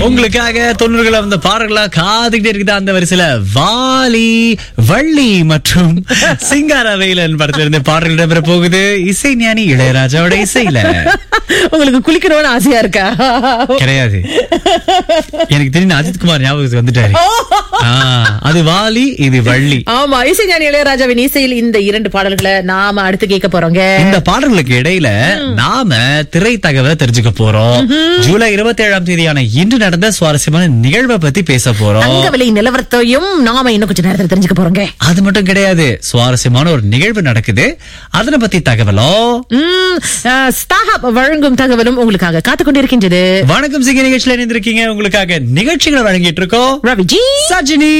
உங்களுக்காக தொண்ணூறுகளை வந்த பாடல்களா காதுகிட்டே இருக்குது அந்த வரிசையில வாலி வள்ளி மற்றும் சிங்காரவேலன் படத்துல இருந்து பாடல்கள் இடம்பெற போகுது இசை ஞானி இளையராஜாவோட இசையில உங்களுக்கு குளிக்கணும்னு ஆசையா இருக்கா கிடையாது எனக்கு தெரியும் அஜித் குமார் ஞாபகத்துக்கு வந்துட்டாரு ஆ, அது வாலி இது வள்ளி ஆமா இசைஞானி இளையராஜாவின் இசையில் இந்த இரண்டு பாடல்களை நாம அடுத்து கேட்க போறோங்க இந்த பாடல்களுக்கு இடையில நாம திரை தகவலை தெரிஞ்சுக்க போறோம் ஜூலை இருபத்தி ஏழாம் தேதியான இன்று நடந்த சுவாரஸ்யமான நிகழ்வை பத்தி பேச போறோம் தங்க விலை நிலவரத்தையும் நாம இன்னும் கொஞ்ச நேரத்துல தெரிஞ்சுக்க போறோங்க அது மட்டும் கிடையாது சுவாரஸ்யமான ஒரு நிகழ்வு நடக்குது அதனை பத்தி தகவலோ உம், அஹ், ஸ்டாஹப் வழங்கும் தகவலும் உங்களுக்காக காத்துக் கொண்டிருக்கின்றது வணக்கம் சிங்க நிகழ்ச்சியில இணைந்திருக்கீங்க உங்களுக்காக நிகழ்ச்சிகளை வழங்கிட்டு இருக்கோம் ரவிஜி சஜினி